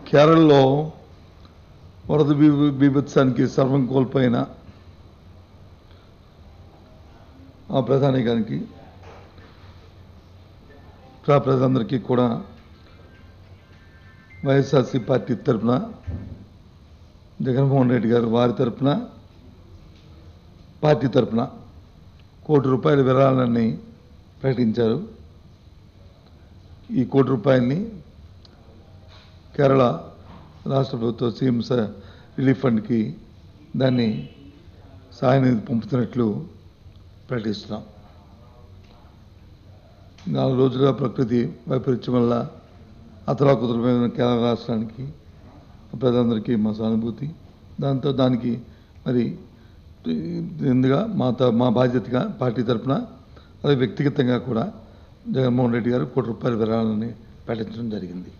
కేరళలో వరద బీ- బీభత్సానికి సర్వం కోల్పోయిన ఆ ప్రధానికానికి ప్ర- ప్రజలందరికీ కూడా వైఎస్ఆర్సీ పార్టీ తరఫున జగన్మోహన్ రెడ్డి గారు వారి తరఫున పార్టీ తరఫున కోటి రూపాయల విరాళాన్ని ప్రకటించారు ఈ కోటి రూపాయల్ని కేరళ రాష్ట్ర ప్రభుత్వ సీఎం స- రిలీఫ్ ఫండ్కి దాన్ని సహాయ నిధి పంపుతున్నట్లు ప్రకటిస్తున్నాం నాలుగు రోజులుగా ప్రకృతి వైపరీత్యం వల్ల అతలాకుతలమైన కేరళ రాష్ట్రానికి ప్రజలందరికీ మా సానుభూతి దాంతో దానికి మరి ఎందుగా మా త- మా బాధ్యతగా పార్టీ తరఫున అదే వ్యక్తిగతంగా కూడా జగన్మోహన్ రెడ్డి గారు కోటి రూపాయల విరాళాన్ని ప్రకటించడం జరిగింది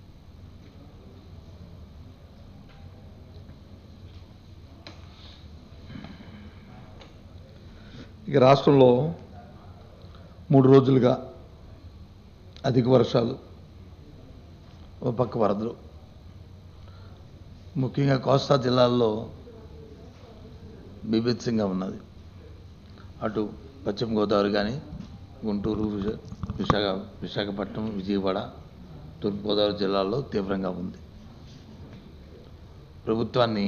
ఇక రాష్ట్రంలో మూడు రోజులుగా అధిక వర్షాలు ఒక పక్క వరదలు ముఖ్యంగా కోస్తా జిల్లాల్లో బీభత్సంగా ఉన్నది అటు పశ్చిమ గోదావరి కానీ గుంటూరు విశా విశాఖ విశాఖపట్నం విజయవాడ తూర్పుగోదావరి జిల్లాల్లో తీవ్రంగా ఉంది ప్రభుత్వాన్ని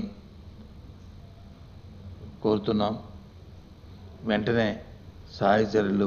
కోరుతున్నాం వెంటనే సహాయ చర్యలు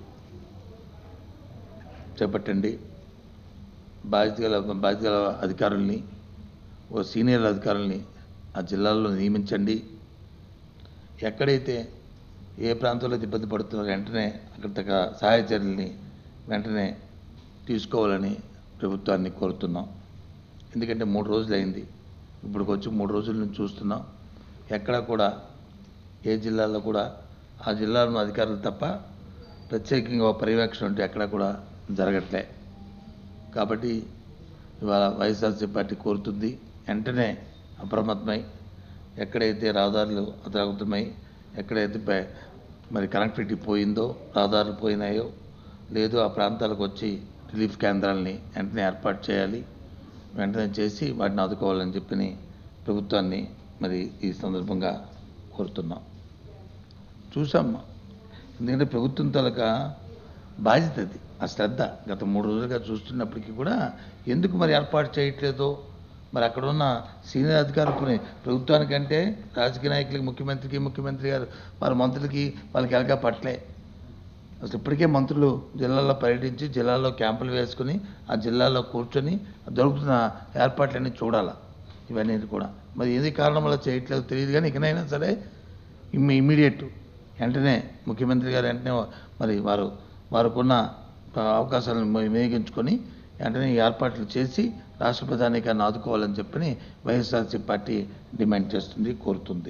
చేపట్టండి బాధ్యత గల బాధ్యత గల అధికారుల్ని ఓ సీనియర్ అధికారుల్ని ఆ జిల్లాల్లో నియమించండి ఎక్కడైతే ఏ ప్రాంతంలో అయితే ఇబ్బంది పడుతున్నారో వెంటనే అక్కడ తగ్గ సహాయ చర్యల్ని వెంటనే తీసుకోవాలని ప్రభుత్వాన్ని కోరుతున్నాం ఎందుకంటే మూడు రోజులు అయింది ఇప్పుడు వచ్చి మూడు రోజుల నుంచి చూస్తున్నాం ఎక్కడ కూడా ఏ జిల్లాలో కూడా ఆ జిల్లాలో అధికారులు తప్ప ప్రత్యేకంగా ఒక పర్యవేక్షణ ఉంటే ఎక్కడా కూడా జరగట్లే కాబట్టి ఇవాళ వైఎస్ఆర్సీ పార్టీ కోరుతుంది వెంటనే అప్రమత్తమై ఎక్కడైతే రహదారులు అతలాకుతమై ఎక్కడైతే ప- మరి కనెక్టివిటీ పోయిందో రహదారులు పోయినాయో లేదు ఆ ప్రాంతాలకు వచ్చి రిలీఫ్ కేంద్రాలని వెంటనే ఏర్పాటు చేయాలి వెంటనే చేసి వాటిని ఆదుకోవాలని చెప్పని ప్రభుత్వాన్ని మరి ఈ సందర్భంగా కోరుతున్నాం చూసాం ఎందుకంటే ప్రభుత్వం తాలూకా బాధ్యత అది ఆ శ్రద్ధ గత మూడు రోజులుగా చూస్తున్నప్పటికీ కూడా ఎందుకు మరి ఏర్పాటు చేయట్లేదో మరి అక్కడ ఉన్న సీనియర్ అధికారులు పోనీ ప్రభుత్వానికంటే రాజకీయ నాయకులకి ముఖ్యమంత్రికి ముఖ్యమంత్రి గారు వారి మంత్రులకి వాళ్ళకి ఎలాగా పట్లే అసలు ఇప్పటికే మంత్రులు జిల్లాల్లో పర్యటించి జిల్లాల్లో క్యాంపులు వేసుకుని ఆ జిల్లాలో కూర్చొని దొరుకుతున్న ఏర్పాట్లన్నీ చూడాలా ఇవన్నీ కూడా మరి ఏది కారణం వల్ల చేయట్లేదు తెలియదు కానీ ఇకనైనా సరే ఇమ్మి ఇమ్మీడియట్ వెంటనే ముఖ్యమంత్రి గారు వెంటనే మరి వారు వారికున్న అవకాశాలను వినియోగించుకొని వెంటనే ఈ ఏర్పాట్లు చేసి రాష్ట్ర ప్రధానికాన్ని ఆదుకోవాలని చెప్పని వైఎస్ఆర్సీ పార్టీ డిమాండ్ చేస్తుంది కోరుతుంది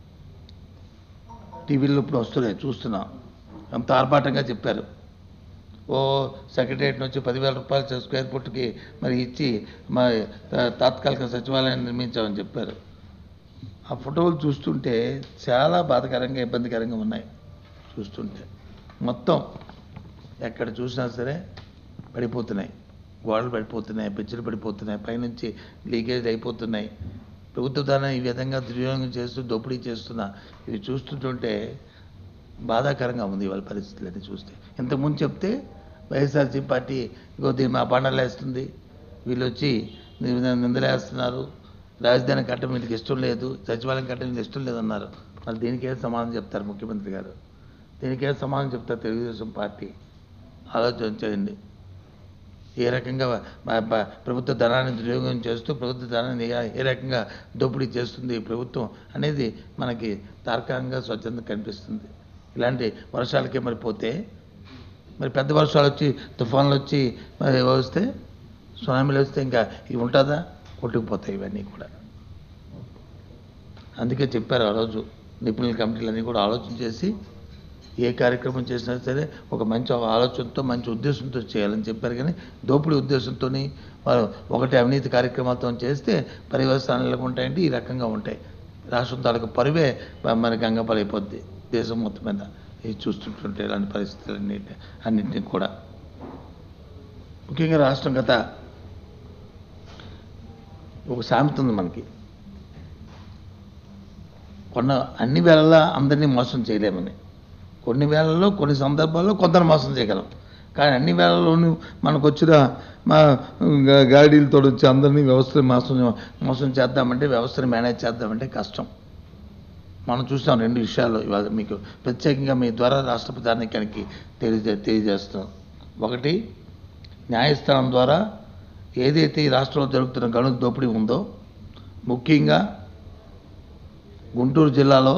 టీవీలో ఇప్పుడు వస్తున్నాయి చూస్తున్నాం ఎంత ఆర్భాటంగా చెప్పారు ఓ సెక్రటరియట్ నుంచి పదివేల రూపాయలు స్క్వేర్ ఫుట్కి మరి ఇచ్చి మరి తా- తాత్కాలిక సచివాలయాన్ని నిర్మించామని చెప్పారు ఆ ఫోటోలు చూస్తుంటే చాలా బాధకరంగా ఇబ్బందికరంగా ఉన్నాయి చూస్తుంటే మొత్తం ఎక్కడ చూసినా సరే పడిపోతున్నాయి గోడలు పడిపోతున్నాయి పెచ్చులు పడిపోతున్నాయి పైనుంచి లీకేజ్ అయిపోతున్నాయి ప్రభుత్వ ధనం ఈ విధంగా దుర్వినియోగం చేస్తూ దోపిడీ చేస్తున్నా ఇవి చూస్తుంటుంటే బాధాకరంగా ఉంది వాళ్ళ పరిస్థితులన్నీ చూస్తే ఇంతకుముందు చెప్తే వైఎస్ఆర్సీ పార్టీ ఇగో దీన్ని మా బండలు వేస్తుంది వీళ్ళు వచ్చి ని- నిందలేస్తున్నారు రాజధాని కట్టడం వీళ్ళకి ఇష్టం లేదు సచివాలయం కట్టడం వీళ్ళకి ఇష్టం లేదన్నారు మరి దీనికే సమాధానం చెప్తారు ముఖ్యమంత్రి గారు దీనికే సమాధానం చెప్తారు తెలుగుదేశం పార్టీ ఆలోచన చేయండి ఏ రకంగా బ- బ- ప్రభుత్వ ధనాన్ని దుర్యోగం చేస్తూ ప్రభుత్వ ధనాన్ని ఏ- ఏ రకంగా దోపిడీ చేస్తుంది ఈ ప్రభుత్వం అనేది మనకి తార్కాంగా స్వచ్ఛందంగా కనిపిస్తుంది ఇలాంటి వర్షాలకే మరి పోతే మరి పెద్ద వర్షాలు వచ్చి తుఫాన్లు వచ్చి మరి వస్తే సునామీలు వస్తే ఇంకా ఇవి ఉంటుందా కొట్టుకుపోతాయి ఇవన్నీ కూడా అందుకే చెప్పారు ఆ రోజు నిపుణుల కమిటీలన్నీ కూడా ఆలోచన చేసి ఏ కార్యక్రమం చేసినా సరే ఒక మంచి ఆలోచనతో మంచి ఉద్దేశంతో చేయాలని చెప్పారు కానీ దోపిడీ ఉద్దేశంతో వారు ఒకటి అవినీతి కార్యక్రమాలతో చేస్తే పర్యవసానాలు ఎలా ఉంటాయంటే ఈ రకంగా ఉంటాయి రాష్ట్రం తాలూకు పరువే మన గంగపలైపోద్ది దేశం మొత్తం మీద ఇది చూస్తుంటుంటే ఇలాంటి పరిస్థితులన్నింటి అన్నింటినీ కూడా ముఖ్యంగా రాష్ట్రం గత ఒక సామెత ఉంది మనకి కొన్న అన్ని వేళల్లో అందరినీ మోసం చేయలేమని కొన్ని వేళల్లో కొన్ని సందర్భాల్లో కొందరు మోసం చేయగలం కానీ అన్ని వేళల్లోనూ మనకు వచ్చిన మా గా- గాడీలతో వచ్చి అందరినీ వ్యవస్థని మోసం మోసం చేద్దామంటే వ్యవస్థని మేనేజ్ చేద్దామంటే కష్టం మనం చూసాం రెండు విషయాలు ఇవాళ మీకు ప్రత్యేకంగా మీ ద్వారా రాష్ట్ర ప్రధానికానికి తెలియజే తెలియజేస్తున్నాం ఒకటి న్యాయస్థానం ద్వారా ఏదైతే ఈ రాష్ట్రంలో జరుగుతున్న గను దోపిడీ ఉందో ముఖ్యంగా గుంటూరు జిల్లాలో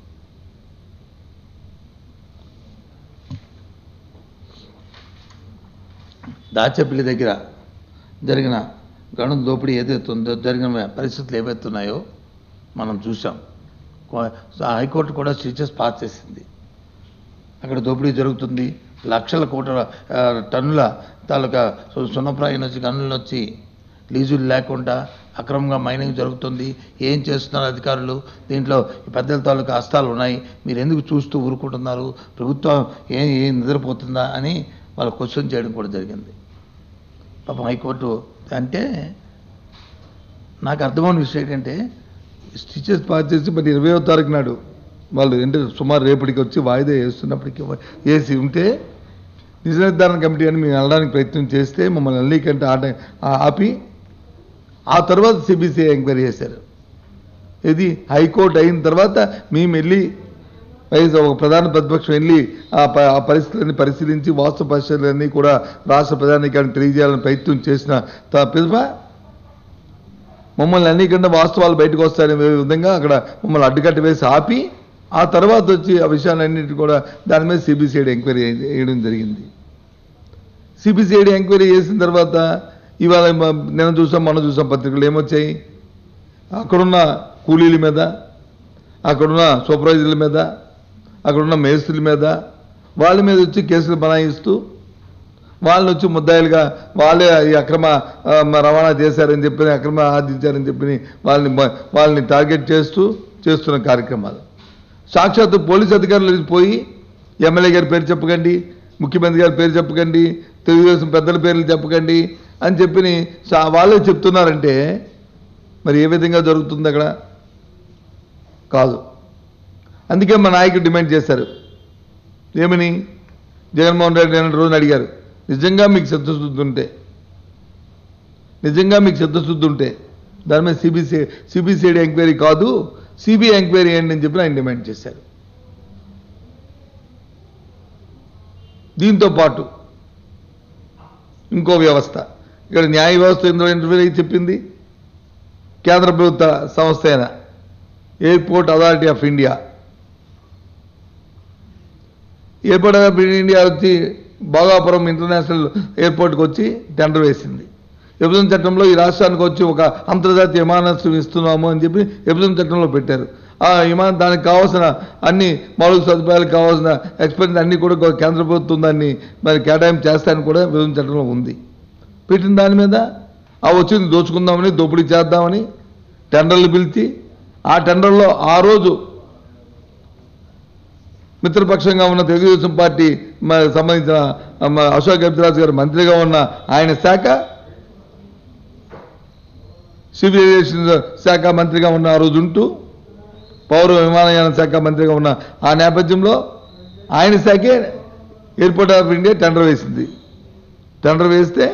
దాచేపల్లి దగ్గర జరిగిన గను దోపిడీ ఏదైతే ఉందో జరిగిన పరిస్థితులు ఏవైతే ఉన్నాయో మనం చూసాం కో- హైకోర్టు కూడా స్విచెస్ పాస్ చేసింది అక్కడ దోపిడీ జరుగుతుంది లక్షల కోట్ల ఆ, టన్నుల తాలూకా సు- సున్నప్రాయం వచ్చి గనులు వచ్చి లీజులు లేకుండా అక్రమంగా మైనింగ్ జరుగుతుంది ఏం చేస్తున్నారు అధికారులు దీంట్లో ఈ పెద్దల తాలూకా హస్తాలు ఉన్నాయి మీరు ఎందుకు చూస్తూ ఊరుకుంటున్నారు ప్రభుత్వం ఏం ఏం నిద్రపోతుందా అని వాళ్ళు క్వశ్చన్ చేయడం కూడా జరిగింది పాపం హైకోర్టు అంటే నాకు అర్థమైన విషయం ఏంటంటే స్టిచెస్ పాస్ చేసి మరి ఇరవయో తారీఖు నాడు వాళ్ళు అంటే సుమారు రేపటికి వచ్చి వాయిదా వేస్తున్నప్పటికీ వేసి ఉంటే నిజ నిర్ధారణ కమిటీ అని మేము వెళ్ళడానికి ప్రయత్నం చేస్తే మమ్మల్ని అల్లీకంటే ఆట ఆ- ఆపి ఆ తర్వాత సిబిసిఐ ఎంక్వైరీ చేశారు ఇది హైకోర్టు అయిన తర్వాత మేము వెళ్ళి వైఎస్ ఒక ప్రధాన ప్రతిపక్షం వెళ్ళి ఆ ప- ఆ పరిస్థితులన్నీ పరిశీలించి వాస్తవ పరిస్థితులన్నీ కూడా రాష్ట్ర ప్రధానికాన్ని తెలియజేయాలని ప్రయత్నం చేసిన త- పిదప మమ్మల్ని అన్నికంటే వాస్తవాలు బయటకు వస్తాయనే విధంగా అక్కడ మమ్మల్ని అడ్డుకట్ట వేసి ఆపి ఆ తర్వాత వచ్చి ఆ విషయాలన్నింటి కూడా దాని మీద సిబిసిఐడి ఎంక్వైరీ వేయడం జరిగింది సిబిసిఐడి ఎంక్వైరీ చేసిన తర్వాత ఇవాళ మ- నిన్న చూసాం మొన్న చూసాం పత్రికలు ఏమొచ్చాయి అక్కడున్న కూలీల మీద అక్కడున్న సూపర్వైజర్ల మీద అక్కడున్న మేస్త్రుల మీద వాళ్ళ మీద వచ్చి కేసులు బనాయిస్తూ వాళ్ళని వచ్చి ముద్దాయిలుగా వాళ్ళే ఈ అక్రమ ఆ, మ- రవాణా చేశారని చెప్పి అక్రమ ఆర్జించారని చెప్పి వాళ్ళని మ- వాళ్ళని టార్గెట్ చేస్తూ చేస్తున్న కార్యక్రమాలు సాక్షాత్తు పోలీస్ అధికారులు పోయి ఎమ్మెల్యే గారి పేరు చెప్పకండి ముఖ్యమంత్రి గారి పేరు చెప్పకండి తెలుగుదేశం పెద్దల పేర్లు చెప్పకండి అని చెప్పి సా- వాళ్ళే చెప్తున్నారంటే మరి ఏ విధంగా జరుగుతుంది అక్కడ కాదు అందుకే మా నాయకుడు డిమాండ్ చేశారు ఏమని జగన్మోహన్ రెడ్డి నిన్న రోజున అడిగారు నిజంగా మీకు చిత్తశుద్ధి ఉంటే నిజంగా మీకు చిత్తశుద్ధి ఉంటే దాని మీద సిబిసి సిబిసిఐడి ఎంక్వైరీ కాదు సిబిఐ ఎంక్వైరీ ఏంటి అని చెప్పి ఆయన డిమాండ్ చేశారు దీంతో పాటు ఇంకో వ్యవస్థ ఇక్కడ న్యాయ వ్యవస్థ ఎందులో ఇంటర్వ్యూ అయ్యి చెప్పింది కేంద్ర ప్రభుత్వ సంస్థ అయిన airport authority of India airport of India వచ్చి భోగాపురం ఇంటర్నేషనల్ ఎయిర్పోర్ట్కి వచ్చి టెండర్ వేసింది విభజన చట్టంలో ఈ రాష్ట్రానికి వచ్చి ఒక అంతర్జాతీయ విమానాశ్రయం ఇస్తున్నాము అని చెప్పి విభజన చట్టంలో పెట్టారు ఆ విమానం దానికి కావాల్సిన అన్ని మౌలిక సదుపాయాలకు కావాల్సిన ఎక్స్పెన్స్ అన్ని కూడా గో- కేంద్ర ప్రభుత్వం దాన్ని మరి కేటాయింపు చేస్తానని కూడా విభజన చట్టంలో ఉంది పెట్టిన దాని మీద ఆ వచ్చింది దోచుకుందామని దోపిడీ చేద్దామని టెండర్లు పిలిచి ఆ టెండర్లో ఆ రోజు మిత్రపక్షంగా ఉన్న తెలుగుదేశం పార్టీ మ- సంబంధించిన మ- అశోక్ గజరాజు గారు మంత్రిగా ఉన్న ఆయన శాఖ సివిల్ ఏవియేషన్ శాఖ మంత్రిగా ఉన్న ఆ రోజు ఉంటూ పౌర విమానయాన శాఖ మంత్రిగా ఉన్న ఆ నేపథ్యంలో ఆయన శాఖే ఎయిర్పోర్ట్ ఆఫ్ ఇండియా టెండర్ వేసింది టెండర్ వేస్తే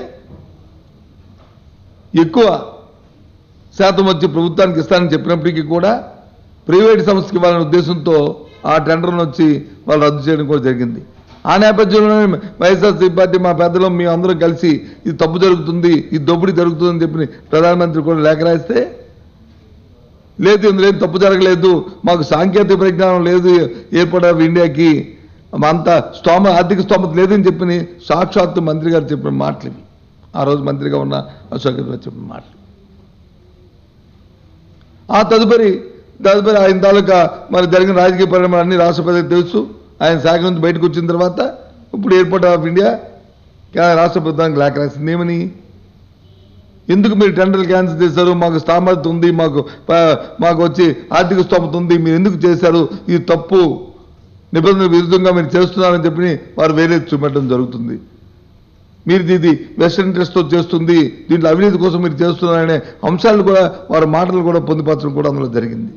ఎక్కువ శాతం వచ్చి ప్రభుత్వానికి ఇస్తానని చెప్పినప్పటికీ కూడా ప్రైవేట్ సంస్థకి ఇవ్వాలనే ఉద్దేశంతో ఆ టెండర్ను వచ్చి వాళ్ళు రద్దు చేయడం కూడా జరిగింది ఆ నేపథ్యంలోనే వైఎస్ఆర్సీ పార్టీ మా పెద్దలు మేము అందరం కలిసి ఇది తప్పు జరుగుతుంది ఇది దోపిడీ జరుగుతుందని చెప్పి ప్రధానమంత్రి కూడా లేఖ రాస్తే లేదు ఇందులో ఏం తప్పు జరగలేదు మాకు సాంకేతిక పరిజ్ఞానం లేదు ఎయిర్పోర్ట్ ఆఫ్ ఇండియాకి అంత స్తోమ ఆర్థిక స్తోమత లేదని చెప్పి సాక్షాత్తు మంత్రి గారు చెప్పిన మాటలు ఇవి ఆ రోజు మంత్రిగా ఉన్న అశోక్ గజరాజు చెప్పిన మాటలు ఆ తదుపరి తదుపరి ఆయన తాలూకా మరి జరిగిన రాజకీయ పరిణామాలు అన్ని రాష్ట్ర ప్రజలకు తెలుసు ఆయన శాఖ నుంచి బయటకు వచ్చిన తర్వాత ఇప్పుడు ఎయిర్పోర్ట్ ఆఫ్ ఇండియా కా- రాష్ట్ర ప్రభుత్వానికి లేఖ రాసింది ఏమని ఎందుకు మీరు టెండర్లు క్యాన్సిల్ చేశారు మాకు స్థామత ఉంది మాకు ప- మాకు వచ్చి ఆర్థిక స్తోమత ఉంది మీరు ఎందుకు చేశారు ఇది తప్పు నిబంధనల విరుద్ధంగా మీరు చేస్తున్నారని చెప్పి వారు వేరే చూపెట్టడం జరుగుతుంది మీరు ఇది వెస్టర్న్ ఇంట్రెస్ట్తో చేస్తుంది దీంట్లో అవినీతి కోసం మీరు చేస్తున్నారనే అంశాలు కూడా వారి మాటలు కూడా పొందుపరచడం కూడా అందులో జరిగింది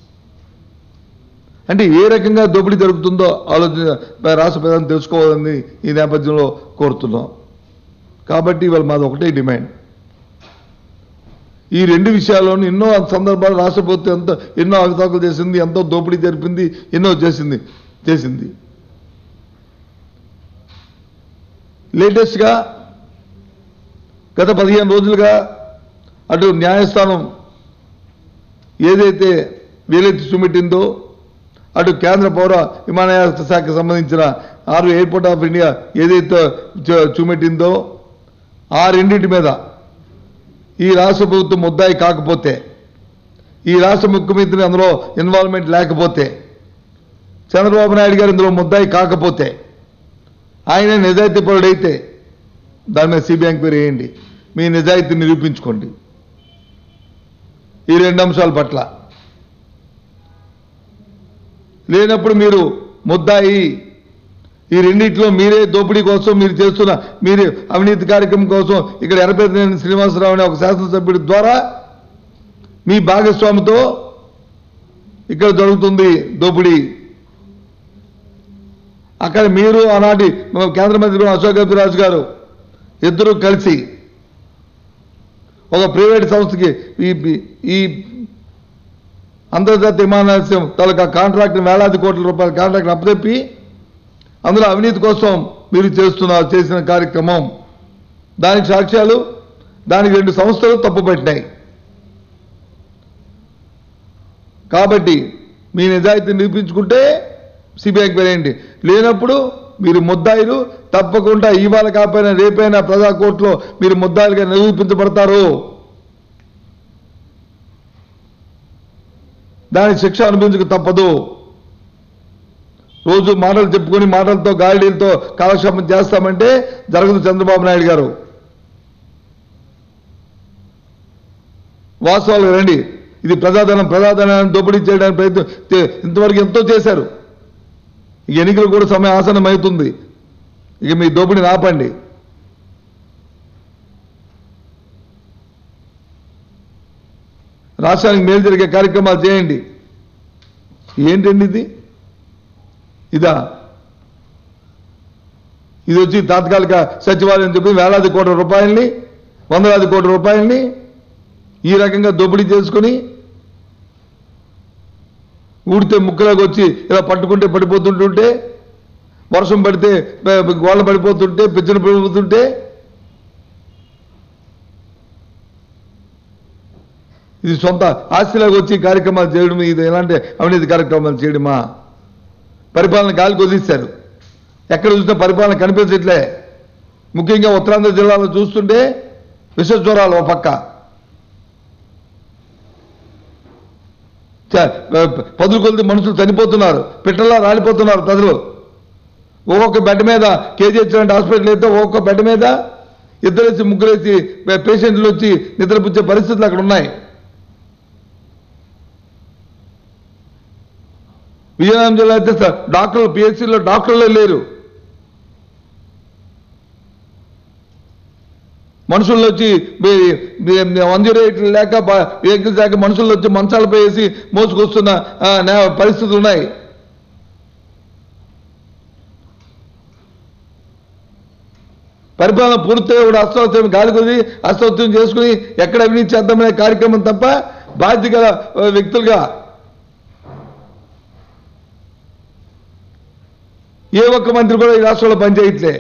అంటే ఏ రకంగా దోపిడీ జరుగుతుందో ఆలోచన రాష్ట్ర ప్రధాని తెలుసుకోవాలని ఈ నేపథ్యంలో కోరుతున్నాం కాబట్టి ఇవాళ మాది ఒకటే డిమాండ్ ఈ రెండు విషయాల్లోనూ ఎన్నో సందర్భాలు రాష్ట్ర ప్రభుత్వం ఎంతో ఎన్నో అవతాకులు చేసింది ఎంతో దోపిడీ జరిపింది ఎన్నో చేసింది చేసింది లేటెస్ట్గా గత పదిహేను రోజులుగా అటు న్యాయస్థానం ఏదైతే వేలెత్తి చూపెట్టిందో అటు కేంద్ర పౌర విమానయాన శాఖకు సంబంధించిన ఆరు ఎయిర్పోర్ట్ ఆఫ్ ఇండియా ఏదైతే చూ- చూపెట్టిందో ఆ రెండింటి మీద ఈ రాష్ట్ర ప్రభుత్వం ముద్దాయి కాకపోతే ఈ రాష్ట్ర ముఖ్యమంత్రి అందులో ఇన్వాల్వ్మెంట్ లేకపోతే చంద్రబాబు నాయుడు గారు ఇందులో ముద్దాయి కాకపోతే ఆయన నిజాయితీ పరుడైతే దాని మీద సిబిఐ ఎంక్వైరీ వేయండి మీ నిజాయితీ నిరూపించుకోండి ఈ రెండు అంశాల పట్ల లేనప్పుడు మీరు ముద్దాయి ఈ రెండిట్లో మీరే దోపిడీ కోసం మీరు చేస్తున్న మీరు అవినీతి కార్యక్రమం కోసం ఇక్కడ ఎర్రపేట శ్రీనివాసరావు అనే ఒక శాసనసభ్యుడి ద్వారా మీ భాగస్వామితో ఇక్కడ జరుగుతుంది దోపిడీ అక్కడ మీరు ఆనాటి కేంద్ర మంత్రి అశోక్ గజరాజు గారు ఇద్దరు కలిసి ఒక ప్రైవేట్ సంస్థకి ఈ ఈ అంతర్జాతీయ విమానాశ్రయం తాలూకా కాంట్రాక్ట్ వేలాది కోట్ల రూపాయల కాంట్రాక్ట్ అప్పచెప్పి అందులో అవినీతి కోసం మీరు చేస్తున్న చేసిన కార్యక్రమం దానికి సాక్ష్యాలు దానికి రెండు సంస్థలు తప్పుపట్టినాయి కాబట్టి మీ నిజాయితీ నిరూపించుకుంటే సిబిఐకి వెళ్ళండి లేనప్పుడు మీరు ముద్దాయిలు తప్పకుండా ఇవాళ కాకపోయినా రేపైనా ప్రజా కోర్టులో మీరు ముద్దాయిలుగా నిరూపించబడతారు దాని శిక్ష అనుభవించక తప్పదు రోజు మాటలు చెప్పుకొని మాటలతో గాలిడీలతో కాలక్షేపం చేస్తామంటే జరగదు చంద్రబాబు నాయుడు గారు వాస్తవాలకు రండి ఇది ప్రజాధనం ప్రజాధనాన్ని దోపిడీ చేయడానికి ప్రయత్నం చే- ఇంతవరకు ఎంతో చేశారు ఈ ఎన్నికలు కూడా సమయం ఆసనం అవుతుంది ఇక మీ దోపిడీని ఆపండి రాష్ట్రానికి మేలు జరిగే కార్యక్రమాలు చేయండి ఏంటండి ఇది ఇదా ఇది వచ్చి తాత్కాలిక సచివాలయం చెప్పి వేలాది కోట్ల రూపాయల్ని వందలాది కోట్ల రూపాయల్ని ఈ రకంగా దోపిడీ చేసుకుని ఊడితే ముక్కలోకి వచ్చి ఇలా పట్టుకుంటే పడిపోతుంటుంటే వర్షం పడితే ప- గోళ్ళ పడిపోతుంటే పిచ్చన పడిపోతుంటే ఇది సొంత ఆస్తిలోకి వచ్చి కార్యక్రమాలు చేయడం ఇది ఎలాంటి అవినీతి కార్యక్రమాలు చేయడమా పరిపాలన గాలికి వదిలిస్తారు ఎక్కడ చూసినా పరిపాలన కనిపించట్లే ముఖ్యంగా ఉత్తరాంధ్ర జిల్లాలో చూస్తుంటే విష జ్వరాలు ఒక పక్క చ- పదులు కొద్ది మనుషులు చనిపోతున్నారు పిట్టల్లా రాలిపోతున్నారు ప్రజలు ఒక్కొక్క బెడ్ మీద కేజీహెచ్ హాస్పిటల్ అయితే ఒక్కొక్క బెడ్ మీద ఇద్దరేసి ముగ్గురేసి పే- పేషెంట్లు వచ్చి నిద్రపుచ్చే పరిస్థితులు అక్కడ ఉన్నాయి విజయనగరం జిల్లా అయితే సార్ డాక్టర్లు పిహెచ్సిలో డాక్టర్లే లేరు మనుషుల్లో వచ్చి వన్ జీరో ఎయిట్ లేక బ- వెహికల్స్ లేక మనుషుల్లో వచ్చి మంచాలపై వేసి మోసుకొస్తున్న ఆ, నే- పరిస్థితులు ఉన్నాయి పరిపాలన పూర్తిగా కూడా అస్తవ్యస్తం గాలి కొద్ది అస్తవ్యస్తం చేసుకుని ఎక్కడ అవినీతి చేద్దామనే కార్యక్రమం తప్ప బాధ్యత గల ఆ, వ్యక్తులుగా ఏ ఒక్క మంత్రి కూడా ఈ రాష్ట్రంలో పనిచేయట్లే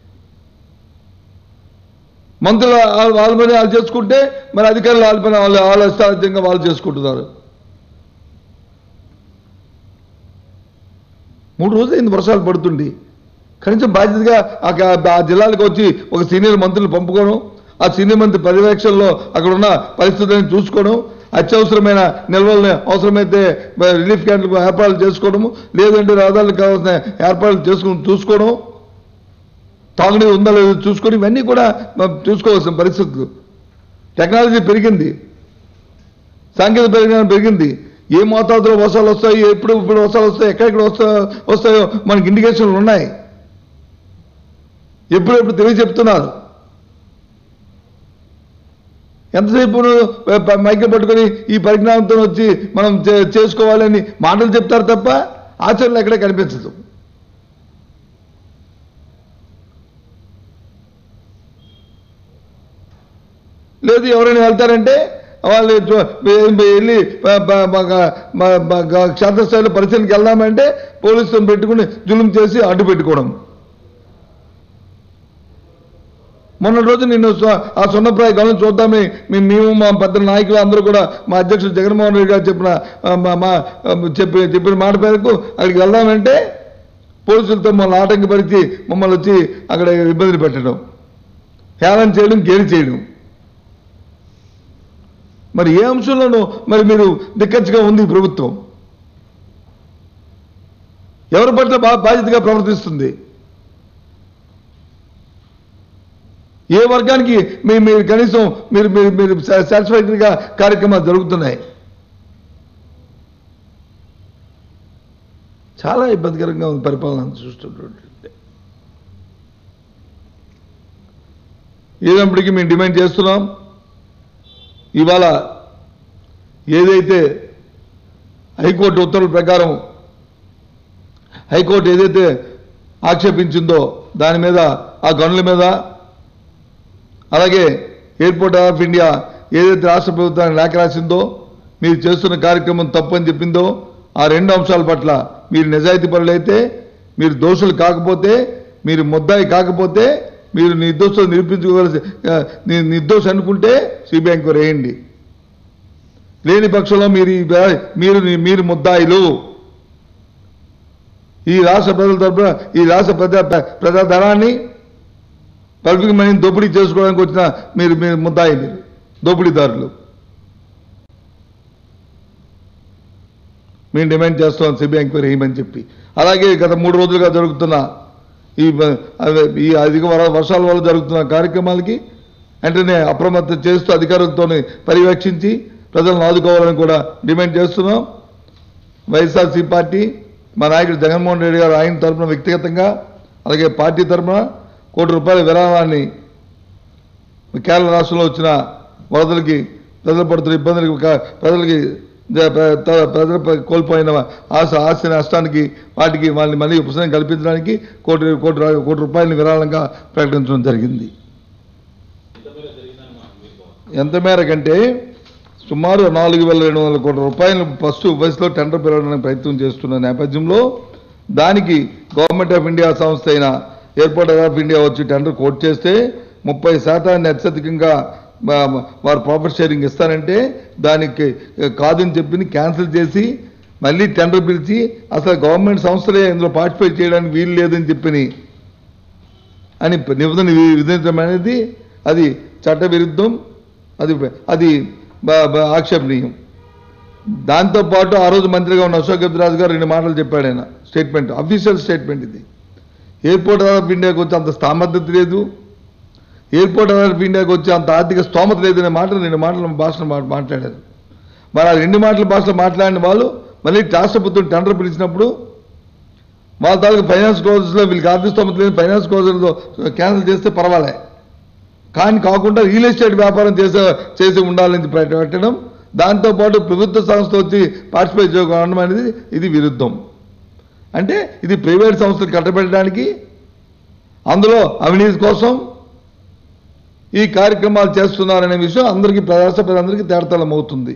మంత్రులు వాళ్ళ వాళ్ళ పని వాళ్ళు చేసుకుంటే మరి అధికారులు వాళ్ళ పని వాళ్ళు వాళ్ళ ఇష్టారాజ్యంగా వాళ్ళు చేసుకుంటున్నారు మూడు రోజులు అయింది వర్షాలు పడుతుంది కనీసం బాధ్యతగా ఆ క- ఆ జిల్లాలకు వచ్చి ఒక సీనియర్ మంత్రులు పంపుకోవడం ఆ సీనియర్ మంత్రి పర్యవేక్షణలో అక్కడ ఉన్న పరిస్థితులను చూసుకోవడం అత్యవసరమైన నిల్వల్ని అవసరమైతే మ- రిలీఫ్ క్యాంపులకు ఏర్పాట్లు చేసుకోవడము లేదంటే రహదారులకు కావాల్సిన ఏర్పాట్లు చేసుకుని చూసుకోవడం తాగునీరు ఉందా లేదో చూసుకొని ఇవన్నీ కూడా మనం చూసుకోవాల్సిన పరిస్థితులు టెక్నాలజీ పెరిగింది సాంకేతిక పరిజ్ఞానం పెరిగింది ఏ మోతాదులో వర్షాలు వస్తాయి ఎప్పుడు ఇప్పుడు వర్షాలు వస్తాయి ఎక్కడెక్కడ వస్తా వస్తాయో మనకి ఇండికేషన్లు ఉన్నాయి ఎప్పుడెప్పుడు తెలియ చెప్తున్నారు ఎంతసేపు నువ్వు ప- మైక్ పట్టుకొని ఈ పరిజ్ఞానంతో వచ్చి మనం చే- చేసుకోవాలని మాటలు చెప్తారు తప్ప ఆచరణ ఎక్కడ కనిపించదు లేదు ఎవరైనా వెళ్తారంటే వాళ్ళు చూ- వెళ్ళి ప- ప- ప- మ- మ- క్షేత్రస్థాయిలో పరిశీలనకి వెళ్దామంటే పోలీసులను పెట్టుకుని జులుం చేసి అడ్డు పెట్టుకోవడం మొన్న రోజు నేను స్వ- ఆ సున్నప్రాయ గమనం చూద్దామని మేము మేము మా పెద్ద నాయకులు అందరూ కూడా మా అధ్యక్షుడు జగన్మోహన్ రెడ్డి గారు చెప్పిన ఆ, మా- మా ఆ, చెప్పి చెప్పిన మాట మేరకు అక్కడికి వెళ్దామంటే పోలీసులతో మమ్మల్ని ఆటంకపరిచి మమ్మల్ని వచ్చి అక్కడ ఇబ్బందులు పెట్టడం హేళన చేయడం గేలి చేయడం మరి ఏ అంశంలోనూ మరి మీరు దిక్కచ్చుగా ఉంది ఈ ప్రభుత్వం ఎవరి పట్ల బా బాధ్యతగా ప్రవర్తిస్తుంది ఏ వర్గానికి మీ మీరు కనీసం మీరు మీరు మీరు సాటిస్ఫాక్టరీగా కార్యక్రమాలు జరుగుతున్నాయి చాలా ఇబ్బందికరంగా ఉంది పరిపాలన చూస్తున్నటువంటి ఏదప్పటికీ మేము డిమాండ్ చేస్తున్నాం ఇవాళ ఏదైతే హైకోర్టు ఉత్తర్వుల ప్రకారం హైకోర్టు ఏదైతే ఆక్షేపించిందో దాని మీద ఆ గనుల మీద అలాగే ఎయిర్పోర్ట్ ఆఫ్ ఇండియా ఏదైతే రాష్ట్ర ప్రభుత్వానికి లేఖ రాసిందో మీరు చేస్తున్న కార్యక్రమం తప్పని చెప్పిందో ఆ రెండు అంశాల పట్ల మీరు నిజాయితీ పరులైతే మీరు దోషులు కాకపోతే మీరు ముద్దాయి కాకపోతే మీరు నిర్దోషం నిరూపించుకోవాల్సి ఆ, ని- నిర్దోషం అనుకుంటే సిబిఐ ఎంక్వైరీ వేయండి లేని పక్షంలో మీరు ఈ వ్య- మీరు మీరు ముద్దాయిలు ఈ రాష్ట్ర ప్రజల తరపున ఈ రాష్ట్ర ప్రజా ప్రజాధనాన్ని పబ్లిక్ మనీని దోపిడీ చేసుకోవడానికి వచ్చిన మీరు మీరు ముద్దాయి మీరు దోపిడీదారులు మేము డిమాండ్ చేస్తున్నాం సిబిఐ ఎంక్వైరీ వేయమని చెప్పి అలాగే గత మూడు రోజులుగా జరుగుతున్న ఈ బ- అదే ఈ అధిక వర- వర్షాల వల్ల జరుగుతున్న కార్యక్రమాలకి వెంటనే అప్రమత్తం చేస్తూ అధికారులతో పర్యవేక్షించి ప్రజలను ఆదుకోవాలని కూడా డిమాండ్ చేస్తున్నాం వైఎస్ఆర్సీ పార్టీ మా నాయకుడు జగన్మోహన్ రెడ్డి గారు ఆయన తరఫున వ్యక్తిగతంగా అలాగే పార్టీ తరఫున కోటి రూపాయల విరాళాన్ని కేరళ రాష్ట్రంలో వచ్చిన వరదలకి ప్రజలు పడుతున్న ఇబ్బందులకి క- ప్రజలకి జ- ప్ర- త- ప్రజలు ప- కోల్పోయిన ఆశ ఆస్తి నష్టానికి వాటికి వాళ్ళని మళ్ళీ ఉపశమనం కల్పించడానికి కోటి కోటి రా- కోటి రూపాయలని విరాళంగా ప్రకటించడం జరిగింది ఎంత మేరకంటే సుమారు నాలుగు వేల రెండు వందల కోట్ల రూపాయలు ఫస్ట్ వయసులో టెండర్ పిలవడానికి ప్రయత్నం చేస్తున్న నేపథ్యంలో దానికి గవర్నమెంట్ ఆఫ్ ఇండియా సంస్థ అయిన ఎయిర్పోర్ట్ ఆఫ్ ఇండియా వచ్చి టెండర్ కోట్ చేస్తే ముప్పై శాతాన్ని అత్యధికంగా మా- మా- వారు ప్రాఫిట్ షేరింగ్ ఇస్తారంటే దానికి కాదని చెప్పి క్యాన్సిల్ చేసి మళ్ళీ టెండర్ పిలిచి అసలు గవర్నమెంట్ సంస్థలే ఇందులో పార్టిసిపేట్ చేయడానికి వీలు లేదని చెప్పని అని నిబంధన వి- విధించడం అనేది అది చట్ట విరుద్ధం అది అది బ- బ- ఆక్షేపణీయం దాంతోపాటు ఆ రోజు మంత్రిగా ఉన్న అశోక్ గజరాజు గారు రెండు మాటలు చెప్పాడు ఆయన స్టేట్మెంట్ అఫీషియల్ స్టేట్మెంట్ ఇది ఎయిర్పోర్ట్ ఆఫ్ ఇండియాకి వచ్చి అంత స్థామర్థత లేదు ఎయిర్పోర్ట్ ఆఫ్ ఇండియాకి వచ్చి అంత ఆర్థిక స్తోమత లేదనే మాటలు రెండు మాటలు భాషలో మా- మాట్లాడారు మరి ఆ రెండు మాటల భాషలో మాట్లాడిన వాళ్ళు మళ్ళీ రాష్ట్ర ప్రభుత్వం టెండర్ పిలిచినప్పుడు వాళ్ళ తాలూకు ఫైనాన్స్ క్లోజెస్లో వీళ్ళకి ఆర్థిక స్తోమత లేని ఫైనాన్స్ క్లోజర్లో క్యాన్సిల్ చేస్తే పర్వాలే కానీ కాకుండా రియల్ ఎస్టేట్ వ్యాపారం చేసే చేసి ఉండాలని పెట్ట- పెట్టడం దాంతోపాటు ప్రభుత్వ సంస్థ వచ్చి పార్టిసిపేట్ చేయడం అనేది ఇది విరుద్ధం అంటే ఇది ప్రైవేట్ సంస్థలు కట్టబెట్టడానికి అందులో అవినీతి కోసం ఈ కార్యక్రమాలు చేస్తున్నారనే విషయం అందరికీ రాష్ట్ర ప్రజలందరికీ తేడతలం అవుతుంది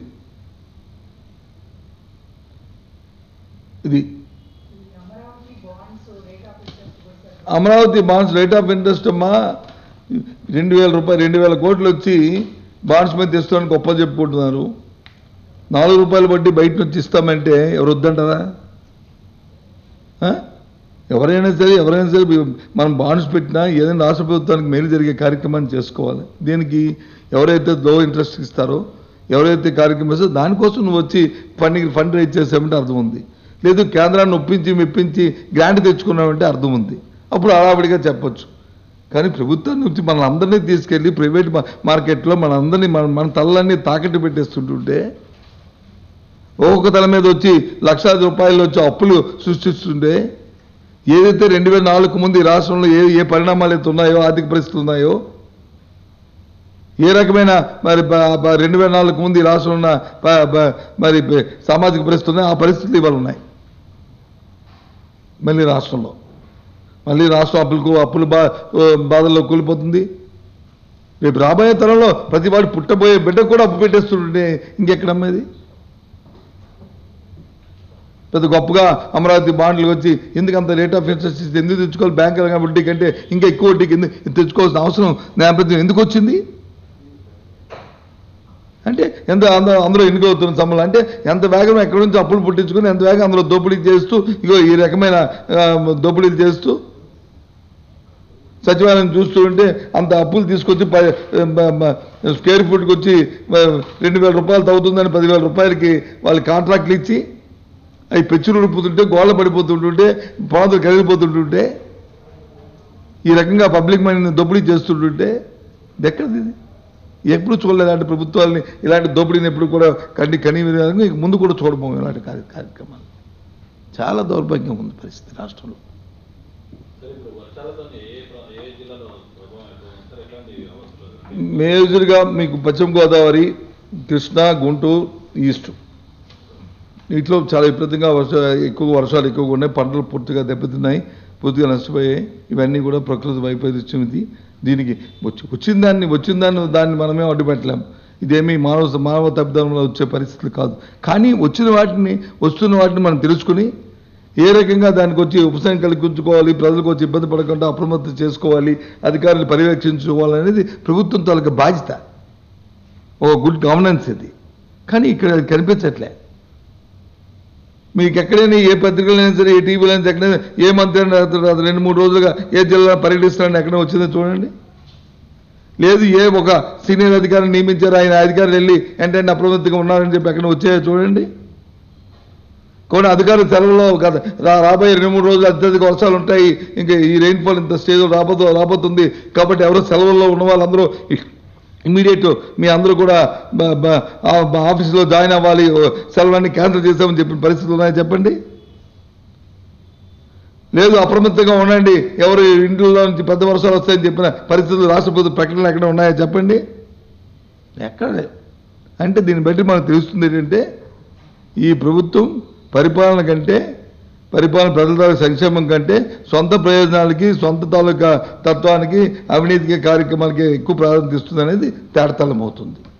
ఇది Amaravati bonds rate of interest కూడా Amaravati bonds rate of interest అమ్మా రెండు వేల రూపాయలు రెండు వేల కోట్లు వచ్చి బాండ్స్ మీద తెస్తానికి గొప్ప చెప్పుకుంటున్నారు నాలుగు రూపాయలు వడ్డీ బయట నుంచి ఇస్తామంటే ఎవరు వద్దంటారా ఆ? ఎవరైనా సరే ఎవరైనా సరే మనం బాండ్స్ పెట్టినా ఏదైనా రాష్ట్ర ప్రభుత్వానికి మేలు జరిగే కార్యక్రమాన్ని చేసుకోవాలి దీనికి ఎవరైతే లో ఇంట్రెస్ట్ ఇస్తారో ఎవరైతే కార్యక్రమం ఇస్తారో దానికోసం నువ్వు వచ్చి ఫండింగ్ ఫండ్ రైజ్ చేసామంటే అర్థం ఉంది లేదు కేంద్రాన్ని ఒప్పించి మెప్పించి గ్రాంట్ తెచ్చుకున్నామంటే అర్థం ఉంది అప్పుడు హడావిడిగా చెప్పొచ్చు కానీ ప్రభుత్వం నుంచి మన అందరినీ తీసుకెళ్ళి ప్రైవేట్ మా- మార్కెట్లో మన అందరినీ మన మన తలలన్నీ తాకట్టు పెట్టేస్తుంటుంటే ఒక్కొక్క తల మీద వచ్చి లక్షలాది రూపాయలు వచ్చి అప్పులు సృష్టిస్తుంటే ఏదైతే రెండు వేల నాలుగు ముందు ఈ రాష్ట్రంలో ఏ ఏ పరిణామాలు అయితే ఉన్నాయో ఆర్థిక పరిస్థితులు ఉన్నాయో ఏ రకమైన మరి బ- బ- రెండు వేల నాలుగు ముందు ఈ రాష్ట్రంలో ఉన్న ప- బ- మరి బ- సామాజిక పరిస్థితులు ఉన్నాయి ఆ పరిస్థితులు ఇవాళ ఉన్నాయి మళ్ళీ రాష్ట్రంలో మళ్ళీ రాష్ట్రం అప్పులకు అప్పుల బా బాధల్లో కూలిపోతుంది రేపు రాబోయే తరంలో ప్రతి వాడు పుట్టబోయే బిడ్డ కూడా అప్పు పెట్టేస్తుంటే ఇంకెక్కడ అమ్మేది పెద్ద గొప్పగా అమరావతి బాండ్లు వచ్చి ఎందుకు అంత రేట్ ఆఫ్ ఇంట్రెస్ట్ ఇస్తే ఎందుకు తెచ్చుకోవాలి బ్యాంకుల వడ్డీ కంటే ఇంకా ఎక్కువ వడ్డీకి ఎందుకు తెచ్చుకోవాల్సిన అవసరం నేపథ్యం ఎందుకు వచ్చింది అంటే ఎంత అంద అందులో ఎన్నిక అవుతున్న సంబంధం అంటే ఎంత వేగం ఎక్కడి నుంచి అప్పులు పుట్టించుకొని ఎంత వేగం అందులో దోపిడీ చేస్తూ ఇగో ఈ రకమైన ఆ, దోపిడీలు చేస్తూ సచివాలయం చూస్తూ ఉంటే అంత అప్పులు తీసుకొచ్చి ప- బ- బ- స్క్వేర్ ఫీట్కి వచ్చి మ, రెండు వేల రూపాయలు తగ్గుతుందని పదివేల రూపాయలకి వాళ్ళు కాంట్రాక్ట్లు ఇచ్చి అవి పెచ్చులు ఉడిపోతుంటే గోళ్ళ పడిపోతుంటుంటే పాదులు కదిలిపోతుంటుంటే ఈ రకంగా పబ్లిక్ మనీని దోపిడీ చేస్తుంటుంటే ఇది ఎక్కడిది ఇది ఎప్పుడు చూడలేదు ఇలాంటి ప్రభుత్వాలని ఇలాంటి దోపిడీని ఎప్పుడు కూడా కండి కని విధానంగా ఇక ముందు కూడా చూడబోము ఇలాంటి కార్య- కార్యక్రమాలు చాలా దౌర్భాగ్యం ఉంది పరిస్థితి రాష్ట్రంలో సరే ఇప్పుడు వర్షాలతో ఏ ప్ర- ఏ జిల్లాలో ప్రభావం ఎక్కువ ఉంది సార్ ఎట్లాంటి అవస్థలు మేజర్గా మీకు పశ్చిమ గోదావరి కృష్ణా గుంటూరు ఈస్ట్ వీటిలో చాలా విపరీతంగా వర్ష ఎక్కువ వర్షాలు ఎక్కువగా ఉన్నాయి పంటలు పూర్తిగా దెబ్బతిన్నాయి పూర్తిగా నష్టపోయాయి ఇవన్నీ కూడా ప్రకృతి వైపరీత్యం ఇది దీనికి వచ్చి వచ్చిన దాన్ని వచ్చిన దాన్ని దాన్ని మనమే అడ్డుపెట్టలేం ఇదేమీ మానవ మానవ తప్పిదంలో వచ్చే పరిస్థితులు కాదు కానీ వచ్చిన వాటిని వస్తున్న వాటిని మనం తెలుసుకుని ఏ రకంగా దానికి వచ్చి ఉపశమనం కలిగించుకోవాలి ప్రజలకు వచ్చి ఇబ్బంది పడకుండా అప్రమత్తం చేసుకోవాలి అధికారులు పర్యవేక్షించుకోవాలి అనేది ప్రభుత్వం తాలూకా బాధ్యత ఒక గుడ్ గవర్నెన్స్ ఇది కానీ ఇక్కడ అది కనిపించట్లే మీకు ఎక్కడైనా ఏ పత్రికలైనా సరే ఏ టీవీలో అయినా ఎక్కడైనా ఏ మంత్రి అయినా రాత్రి రాత్రి రెండు మూడు రోజులుగా ఏ జిల్లా పర్యటిస్తున్నారని ఎక్కడ వచ్చిందో చూడండి లేదు ఏ ఒక సీనియర్ అధికారిని నియమించారు ఆయన అధికారులు వెళ్ళి వెంటనే అప్రమత్తంగా ఉన్నారని చెప్పి ఎక్కడ వచ్చాయో చూడండి కొన్ని అధికారులు సెలవులో కదా రా- రాబోయే రెండు మూడు రోజులు అత్యధిక వర్షాలు ఉంటాయి ఇంకా ఈ రెయిన్ఫాల్ ఇంత స్టేజ్ రాబోతు రాబోతుంది కాబట్టి ఎవరో సెలవుల్లో ఉన్న వాళ్ళందరూ ఇమీడియట్ మీ అందరూ కూడా బ- బ- ఆ బ- ఆఫీసులో జాయిన్ అవ్వాలి ఓ సెలవులన్నీ క్యాన్సిల్ చేసామని చెప్పిన పరిస్థితులు ఉన్నాయో చెప్పండి లేదు అప్రమత్తంగా ఉండండి ఎవరు ఇంట్లో నుంచి పెద్ద వర్షాలు వస్తాయని చెప్పిన పరిస్థితులు రాష్ట్ర ప్రభుత్వ ప్రకటనలు ఎక్కడ ఉన్నాయో చెప్పండి ఎక్కడ లేవు. అంటే దీన్ని బట్టి మనకు తెలుస్తుంది ఏంటంటే ఈ ప్రభుత్వం పరిపాలన కంటే పరిపాలన ప్రజల తాలూకా సంక్షేమం కంటే సొంత ప్రయోజనాలకి సొంత తాలూకా తత్వానికి అవినీతికి కార్యక్రమాలకి ఎక్కువ ప్రాధాన్యత ఇస్తుంది అనేది తేడతలం అవుతుంది